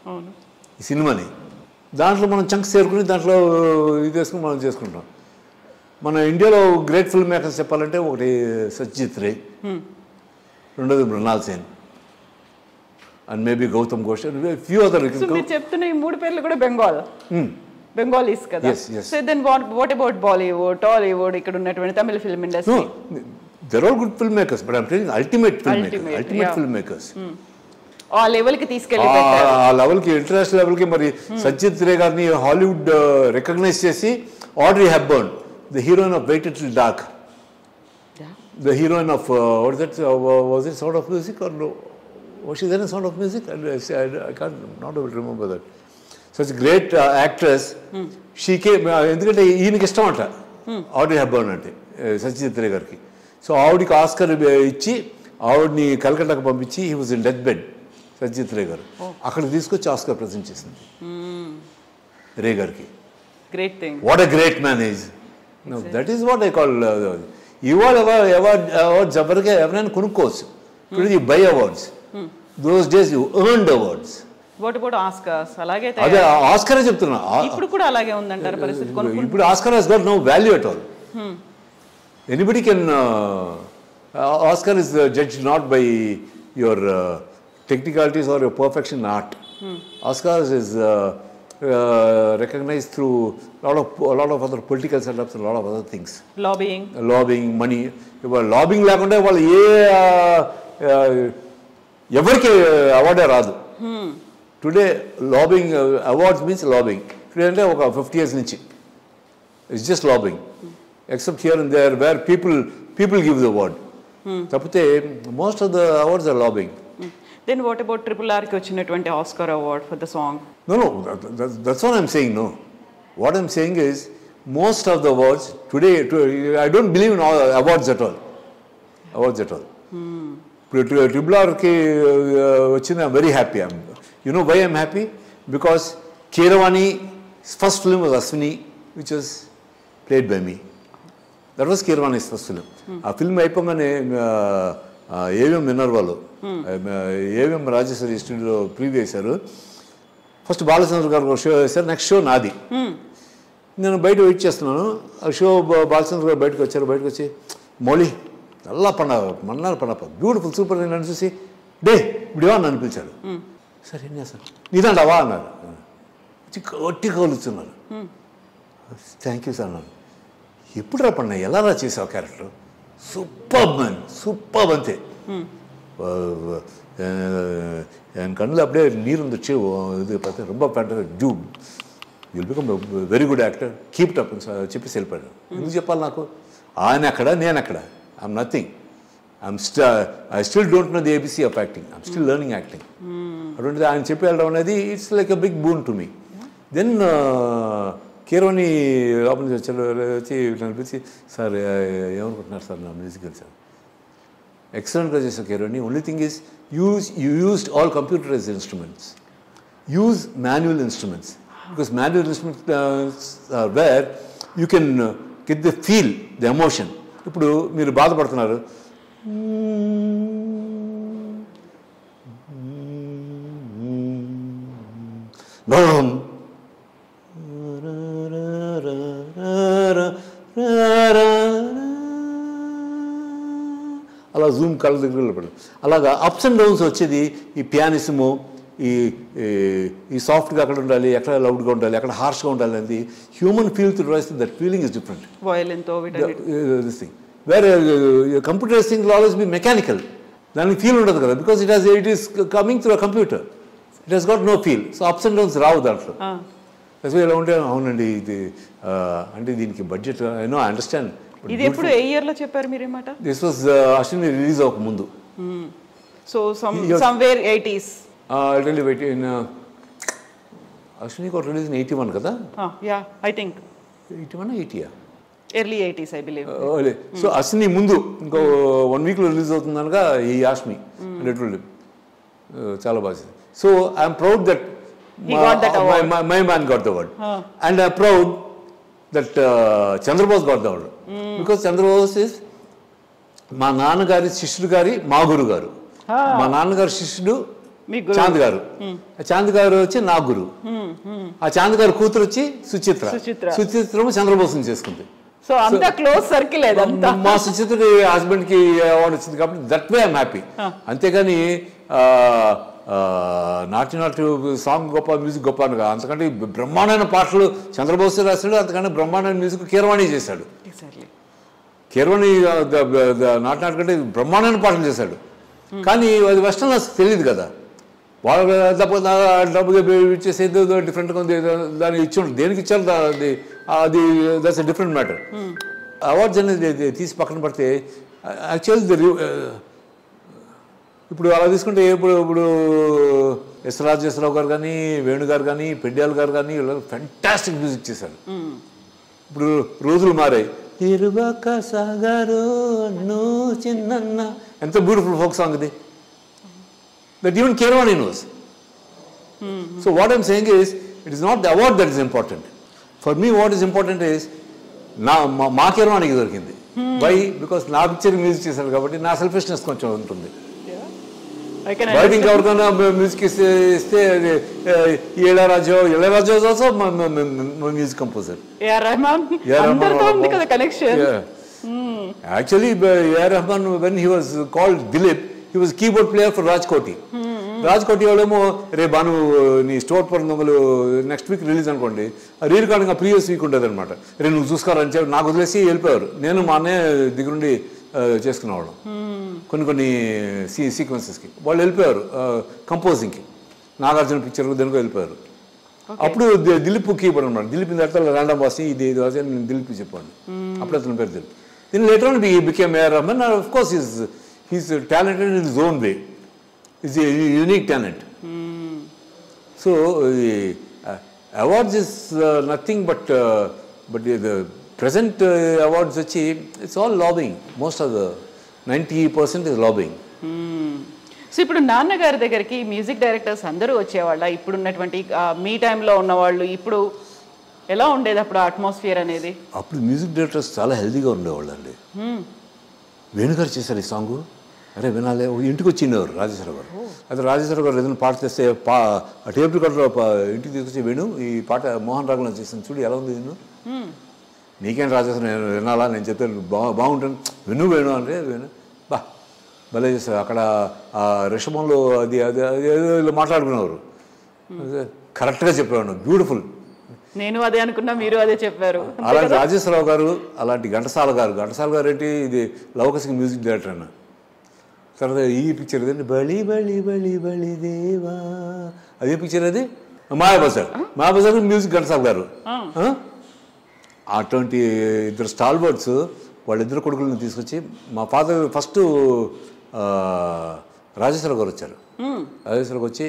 అవును ఈ సినిమాని దాంట్లో మనం చంక్స్ చేరుకుని దాంట్లో ఇది వేసుకుని మనం చేసుకుంటాం మన ఇండియాలో గ్రేట్ ఫిల్మ్ మేకర్స్ చెప్పాలంటే ఒకటి సత్జిత్ రే రెండోది Mrinal Sen and maybe Gautam Ghosh few other so మీరు చెప్తున్న ఈ మూడు పేర్లు కూడా బెంగాల్ బెంగాలీస్ కదా Yes, yes. So then what what about Bollywood Tollywood ఇక్కడ ఉన్నటువంటి తమిళ film No, industry they're all good filmmakers, but I'm telling you, ultimate filmmakers. Ultimate, Ultimate, yeah. filmmakers. ఆ లెవెల్ కి తీసుకెళ్లి ఆ- పెట్టారు ఆ లెవెల్కి ఇంటర్నేషనల్ లెవెల్కి మరి సచిత్ రే గారిని హాలీవుడ్ రికగ్నైజ్ చేసి Audrey Hepburn the heroine of wait it dark the heroine of what that was it sound of music or what is then sound of music I can not able remember that such great actress షీకే ఎందుకంటే ఈయనకి ఇష్టం అంట Andrey హెబ్బర్న్ అంటే సచిత్ రే గారికి so ఆవిడకి Oscar ఇచ్చి ఆవిడని కలకట్టాకు పంపించి he was in death bed Satyajit Ray గారు అక్కడ తీసుకొచ్చి ఆస్కర్ ప్రజెంట్ చేసింది రే గారికి great thing what a great man is that is what I call ఇవాళ అవార్డ్ అవార్డ్స్ ఎవరికి ఎవరైనా కొనుక్కోవచ్చు ఇప్పుడు ఈ buy awards those days you earned awards what about Oscars అలాగే అదే తయారు- ఆస్కరే చెప్తున్నా ఆ- ఇప్పుడు కూడా అలాగే ఉందంటారు పరిస్థితి కొనుక్కుంటే ఇప్పుడు Oscar has got no value at all anybody can Oscar is judge not by your technicalities or your perfection art Oscar is recognized through a lot of a lot of other political setups and a lot of other things lobbying lobbying money ఇవాళ lobbying లేకుండా వాళ్ళు ఏ ఆ, ఆ, ఎవరికి అవార్డే రాదు today lobbying awards means lobbying today అంటే ఒక ఫిఫ్టీ ఇయర్స్ నుంచి it's just lobbying except here and there where people people give the award తప్పితే most of the awards are lobbying then what about triple R కి వచ్చినటువంటి Oscar award for the song No, no, that, that, that's what I'm saying, no. What I'm saying is, most of the awards today, to, I don't believe in all awards at all. Awards at all. ఇప్పుడు triple ఆర్కి వచ్చింది I'm very happy I'm you know why I'm happy because Keeravani first film was Ashwini which was played by me that was Keeravani first film ఆ film అయిపోగానే ఏవిఎం మినర్వాలు ఏవిఎం రాజేశ్వరి స్టూడియోలో preview చేశారు first Balachandra గారు show వేశారు నెక్స్ట్ షో నాది నేను బయట వెయిట్ చేస్తున్నాను ఆ షో బా- బాలచంద్ర గారు బయటకు వచ్చారు బయటకు వచ్చి మౌళి నల్లా పండ మన్నాడు పండ బ్యూటిఫుల్ సూపర్ నన్ను చూసి డే ఇప్పుడు ఏమన్నా నన్ను పిలిచాడు సరే ఏం చేస్తాను నీదంటావా అన్నారు వచ్చి ఒట్టి కలుస్తున్నారు థ్యాంక్ యూ సార్ అన్నాను ఎప్పుడు రా పడినా ఎలా రా చేసావు క్యారెక్టర్ సూపర్ మ్యాన్ సూపర్ అంతే என் கண்ணில் அப்படியே நீர் வந்துச்சு ஓ, இது பார்த்து ரொம்ப ஃபேண்டா do will become very good actor keep up చెప్పేసి వెళ్ళిపోయాడు ఎందుకు చెప్పాలి నాకు ఆయన అక్కడ నేను అక్కడ ఐఎమ్ నథింగ్ ఐఎమ్ స్ట I still don't know the ABC of acting I'm still learning acting అటువంటిది ఆయన చెప్పి వెళ్ళడం అనేది it's like a big boon to me then Keeravani లోపల నుంచి వచ్చారు వచ్చి నన్ను పిలిచి సార్ ఏమనుకుంటున్నారు సార్ నా మ్యూజిక్ సార్ ఎక్సలెంట్గా చేసావు కేరళని only thing is use you used all computerized instruments use manual instruments because manual instruments are where you can get the feel the emotion ఇప్పుడు మీరు బాధపడుతున్నారు నోం. అలా జూమ్ కళ్ళ దగ్గర పడదు అలాగా అప్స్ అండ్ డౌన్స్ వచ్చేది ఈ పియానిసము ఈ ఈ- ఈ సాఫ్ట్గా అక్కడ ఉండాలి ఎక్కడ లౌడ్గా ఉండాలి ఎక్కడ హార్ష్గా ఉండాలి అనేది human feel to rise that feeling is different violin తో వీటన్నిటి దిస్ థింగ్ వేరే computer thing always be mechanical దానికి ఫీల్ ఉండదు కదా because it has it is coming through computer it has got no feel so ups and downs రావు దాంట్లో ఆ, అసలు ఇలా ఉంటే అవునండి ఇది ఆ, అంటే దీనికి బడ్జెట్ నో ఐ అండర్స్టాండ్ ఇది ఎప్పుడు ఏ ఇయర్ లో చెప్పారు మీరేమాట దిస్ వాజ్ అశ్విని రిలీజ్ అవ్వక ముందు so some Yes. Somewhere eighties tell wait in Ashwini కూడా రిలీజ్ ఎయిటీ వన్ కదా yeah I think eighty one ఎయిటీయా early eighties I believe so Ashwini ముందు ఇంకో వన్ వీక్లో రిలీజ్ అవుతుంది అనగా ఈ ఆష్మి లిటరల్లీ చాలా బాగా so I'm proud that He got that award. My man got the award Huh. And I proud that Chandrabose got the award because Chandrabose is మా నాన్నగారి శిష్యుడు గారి మా గురువు గారు మా నాన్నగారి శిష్యుడు మీ గురువు. చాంద్ గారు ఆ చాంద్ గారు వచ్చి నా గురువు ఆ చాంద్ గారు కూతురు వచ్చి సుచిత్ర సుచిత్ర. సుచిత్రము చంద్రబోసం చేసుకుంది సో అంతా క్లోజ్ సర్కిల్ అదంతా మా సుచిత్రకి హస్బెండ్ కి అవార్డు వచ్చింది కాబట్టి దట్ వే ఐమ్ హ్యాపీ అంతేగాని ఆ, ఆ, నాటి నాటి సాంగ్ గొప్ప మ్యూజిక్ గొప్ప అని కాదు. అంతకంటే బ్రహ్మాండమైన పాటలు చంద్రబోస్ రాశాడు అంతకంటే బ్రహ్మాండమైన మ్యూజిక్ కీరవాణి చేశాడు ఎగ్జాక్ట్లీ కీరవాణి ఆ, ద- ద- ద- నాటి నాటి కంటే బ్రహ్మాండమైన పాటలు చేశాడు కానీ అది వెస్టర్న్ నాకు తెలియదు కదా వాళ్ళు డబ్బు డబ్బు ఇచ్చేసి ఏదో డిఫరెంట్గా ఉంది ఏదో దాన్ని ఇచ్చి ఉంటుంది దేనికి ఇచ్చారు దా- అది అది that's a different matter awards అనేది ఇది తీసి పక్కన పడితే యాక్చువల్ ఇప్పుడు అలా తీసుకుంటే ఇప్పుడు ఇప్పుడు ఎస్ రాజేశ్వరరావు గారు కానీ వేణు గారు కానీ పెడ్యాల్ గారు కానీ వీళ్ళు ఫెంటాస్టిక్ మ్యూజిక్ చేశారు ఇప్పుడు రోజులు మారాయి తిరువాక సాగారు అన్నో చిన్న ఎంత బ్యూటిఫుల్ ఫోక్ సాంగ్ ఇది that even Keeravani knows so what I'm saying is it is not the award that is important for me what is important is నా మా- మా కేరవాణికి దొరికింది వై బికాస్ నా పిక్చర్ మ్యూజిక్ చేశారు కాబట్టి నా సెల్ఫిష్నెస్ కొంచెం ఉంటుంది ఐ కెన్ బయట ఇంకెవరికైనా మ్యూజిక్ ఇస్తే ఇస్తే అది, ఆ, Ilaiyaraaja Ilaiyaraaja also music composer A R Rahman అందరితో ఉంది కదా connection actually A R Rahman when he was called Dilip he was keyboard player for Raj Koti Raj Koti వాళ్ళేమో రే బాను నీ స్టోర్ పర్ దొంగలు నెక్స్ట్ వీక్ రిలీజ్ అనుకోండి ఆ రీ రికార్డింగ్ ఆ ప్రీవియస్ వీక్ ఉంటుంది అనమాట రే నువ్వు చూసుకోరని చెప్పి నాకు వదిలేసి వెళ్ళిపోయారు నేను మా అన్నయ్య దగ్గరుండి ఆ, చేసుకునేవాళ్ళం కొన్ని కొన్ని సీ సీక్వెన్సెస్కి వాళ్ళు వెళ్ళిపోయారు కంపోజింగ్కి నాగార్జున పిక్చర్ దేనికో వెళ్ళిపోయారు అప్పుడు ది- దిలీప్ కీబోర్డ్ అనమాట దిలీప్ తర్వాత రాండమ్ వాసి ఇది ఇది వాసి అని నేను దిలీప్ చెప్పాను అప్పుడు అతని పేరు దిలీప్ దీని లేటర్ ఆన్ బి became A R Rahman of course is he's talented in his own way is unique talent so awards is nothing but but the present awards వచ్చి it's all lobbying most of the ninety percent is lobbying so ఇప్పుడు నాన్నగారి దగ్గరికి music directors అందరూ వచ్చేవాళ్ళ ఇప్పుడు ఉన్నటువంటి ఆ, మీ టైంలో ఉన్నవాళ్ళు ఇప్పుడు ఎలా ఉండేది అప్పుడు అట్మాస్ఫియర్ అనేది అప్పుడు మ్యూజిక్ డైరెక్టర్స్ చాలా హెల్దీగా ఉండేవాళ్ళు అండి వేణుగారు చేశారు ఈ సాంగ్ అరే వినాలి ఓ ఇంటికి వచ్చి వినేవారు రాజేశ్వర గారు అయితే రాజేశ్వర గారు ఏదైనా పాట చేస్తే పా ఆ టేప్ రికార్డర్ ఇంటికి తీసుకొచ్చి వేణు ఈ పాట మోహన్ రాఘవన్ చేసింది చూడు ఎలా ఉంది విను నీకేం రాజేశ్వర నేను వినాలా నేను చెప్తే బా బాగుంటాను విను వేణు అంటే వేణు బా భలే చేస్తారు అక్కడ ఆ రిషభంలో అది అది అది ఏదో ఇలా మాట్లాడుకునేవారు కరెక్ట్గా చెప్పేవాడు బ్యూటిఫుల్ నేను అదే అనుకున్నా మీరు అదే చెప్పారు అలాంటి రాజేశ్వరరావు గారు అలాంటి ఘంటసాల గారు ఘంటసాల గారు ఏంటి ఇది లవకసిక మ్యూజిక్ డైరెక్టర్ అన్న తర్వాత ఈ పిక్చర్ ఏదండి బలి బలి బలి బలి దేవా అదే పిక్చర్ అది మాయాబజార్ మాయాబజార్ మ్యూజిక్ ఘంటసాల గారు ఆ? అటువంటి ఇద్దరు స్టాల్ బర్డ్స్ వాళ్ళిద్దరు కొడుకులను తీసుకొచ్చి మా ఫాదర్ ఫస్ట్ రాజేశ్వర గారు వచ్చారు రాజేశ్వరకు వచ్చి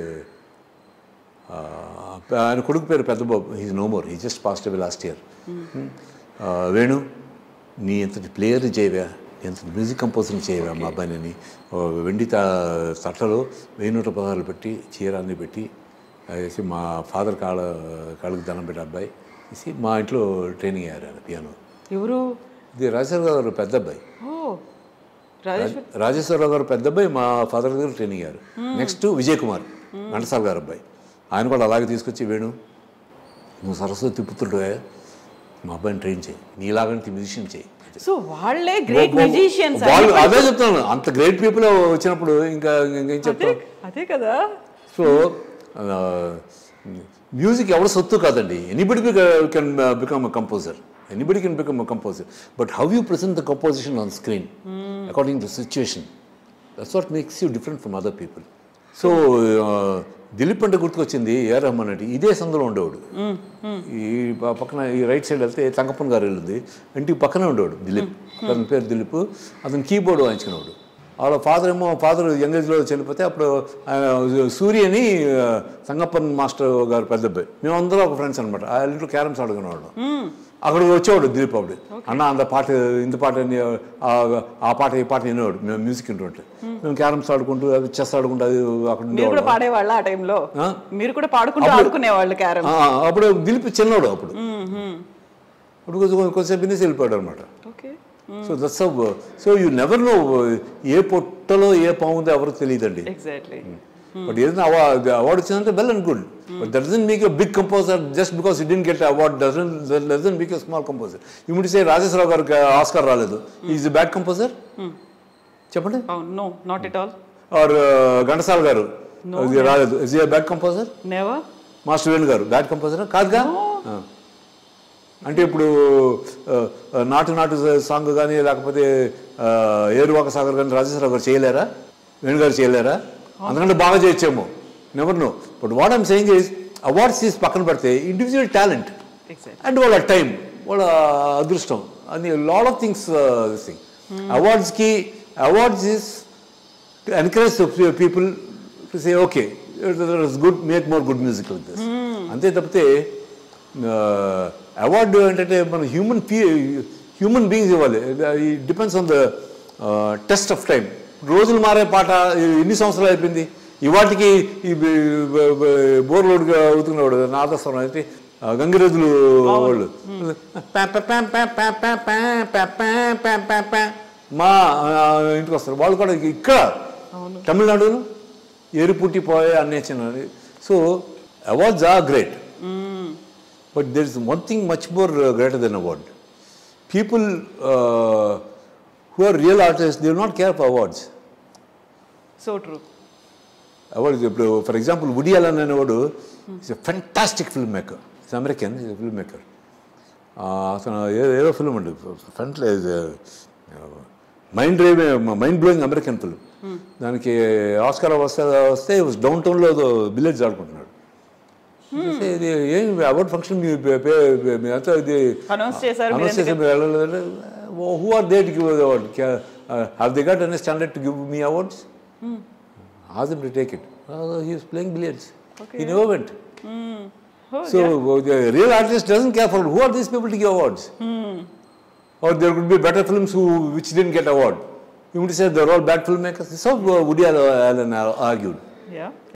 ఆ, ఆయన కొడుకు పేరు Peddababu he's no more he just passed away last year Venu నీ ఎంతటి ప్లేయర్ చేయవా ఎంతటి మ్యూజిక్ కంపోజర్ని చేయవా మా అబ్బాయిని ఓ వెండి తా తట్టలో వెయ్యి నూట పదహారులు పెట్టి చీర అన్ని పెట్టి వేసి మా ఫాదర్ కాళ్ళ కాళ్ళకి దండం పెట్టి అబ్బాయి వేసి మా ఇంట్లో ట్రైనింగ్ అయ్యారు ఆయన పియానో ఎవరు ఇది రాజేశ్వర గారు పెద్ద అబ్బాయి ఓ రాజేశ్వర్ రాజేశ్వరరావు గారు పెద్ద అబ్బాయి మా ఫాదర్ దగ్గర ట్రైనింగ్ అయ్యారు నెక్స్ట్ విజయ్ కుమార్ ఘంటసాల గారు అబ్బాయి ఆయన కూడా అలాగే తీసుకొచ్చి వేణు నువ్వు సరస్వతి తిప్పుతుంటే మా అబ్బాయిని ట్రైన్ చేయి నీలాగంటి మ్యూజిషియన్ చేయి సో వాళ్ళే గ్రేట్ మ్యూజిషియన్స్ వాళ్ళు అదే చెప్తాను అంత గ్రేట్ పీపుల్ వచ్చినప్పుడు ఇంకా ఇంకేం చెప్తాం అదే కదా సో మ్యూజిక్ ఎవరి సొత్తు కాదండి anybody can become a composer anybody can become a composer but how you present the composition on screen according to situation that's what makes you different from other people so Dilip అంటే గుర్తుకొచ్చింది ఏ రహమాన్ అంటే ఇదే సందులో ఉండేవాడు ఈ ప- పక్కన ఈ రైట్ సైడ్ వెళ్తే తంకప్పన్ గారు వెళ్ళింది ఇంటికి పక్కనే ఉండేవాడు దిలీప్ అతని పేరు దిలీప్ అతను కీబోర్డ్ వాయించుకునేవాడు వాళ్ళ ఫాదర్ ఏమో ఫాదర్ యంగ్ ఏజ్లో చనిపోతే అప్పుడు ఆయన సూర్యని ఆ, సంగప్పన్ మాస్టర్ గారు పెద్ద అబ్బాయి మేమందరం ఒక ఫ్రెండ్స్ అనమాట ఆ ఇంట్లో క్యారమ్స్ ఆడుకునేవాళ్ళం అక్కడ వచ్చేవాడు దిలీప్ అప్పుడు అన్న అంత పాట ఇంత పాట అని, ఆ ఆ పాట ఈ పాట వినేవాడు మేము మ్యూజిక్ వింటుంటే మేము క్యారమ్స్ ఆడుకుంటూ అది చెస్ ఆడుకుంటూ అది అక్కడ మీరు కూడా ఉండేవాడు పాడేవాళ్ళ ఆ టైంలో మీరు కూడా పాడుకుంటూ ఆడుకునేవాళ్ళు క్యారమ్ ఆ, అప్పుడు దిలీప్ చిన్నవాడు అప్పుడు అప్పుడు కొంచెం కొంచెం బిన్నెస్ వెళ్ళిపోయాడు అనమాట okay so that's so you never know ఏ పొట్టలో ఏ పాము ఉందో ఎవరికి తెలియదండి ఎగ్జాక్ట్లీ బట్ ఏదైనా అవార్డ్ అవార్డు వచ్చిందంటే well and good but that doesn't make a big composer just because you don't get award doesn't doesn't make a small composer you ముడి సే రాజేశ్వరరావు గారికి ఆస్కార్ రాలేదు ఈజ్ ఎ బ్యాడ్ కంపోజర్ చెప్పండి అవును no not at all or Ghantasala గారు ఇది రాలేదు is a bad composer never master Venu గారు బ్యాడ్ కంపోజర్ కాదుగా ఆ. అంటే ఇప్పుడు ఆ, ఆ, నాటు నాటు సాంగ్ కానీ లేకపోతే ఆ, ఏరువాక సాగర్ కానీ రాజేశ్వరరావు గారు చేయలేరా వేణు గారు చేయలేరా అందుకంటే బాగా చేయొచ్చేమో never no but what I'm saying is awards తీసి పక్కన పెడితే ఇండివిజువల్ టాలెంట్ ఎగ్జాక్ట్ అండ్ వాళ్ళ టైం వాళ్ళ అదృష్టం అని lot of things this thing అవార్డ్స్కి awards is to encourage people to say okay it's good make more good music with this అంతే తప్పితే అవార్డు ఏంటంటే మన హ్యూమన్ పీ హ్యూమన్ బీయింగ్స్ ఇవ్వాలి depends on the test of time రోజులు మారే పాట ఎన్ని సంవత్సరాలు అయిపోయింది ఇవాటికి ఈ బోర్లోడ్గా అవుతున్నాడు నాదస్వరం అయితే ఆ, గంగిరెద్దులు వాళ్ళు మా ఆ, ఇంటికి వస్తారు వాళ్ళు కూడా ఇక్కడ తమిళనాడులో ఏరు పుట్టి పోయే అనే చిన్న so awards are great but there is one thing much more greater then award people who are real artist they not care for awards so true award ఇప్పుడు ఫర్ ఎగ్జాంపుల్ వుడి అలన్ అనేవాడు is a fantastic film maker is American is film maker అతను ఏ- ఏదో film అండి ఫెంట్ mind drive mind blowing American film దానికి Oscar వస్తే వస్తే డౌన్ టౌన్లో బిల్లెట్స్ ఆడుకుంటున్నాడు ఇది ఏం అవార్డ్ ఫంక్షన్ మీ పే- పే- మీ అంతా ఇది Announce చేశారు, అనౌన్స్ మీరు చేసి వెళ్ళలేదు who are they to give award have they got any standard to give మీ awards asked him to take it. Uh, he was playing billiards. He never went. Oh, so uh, the real artist doesn't care for who are these people to give awards. Or there could be better films who which didn't get award. You would say they're all bad filmmakers. This is how uh, Woody Allen argued. yeah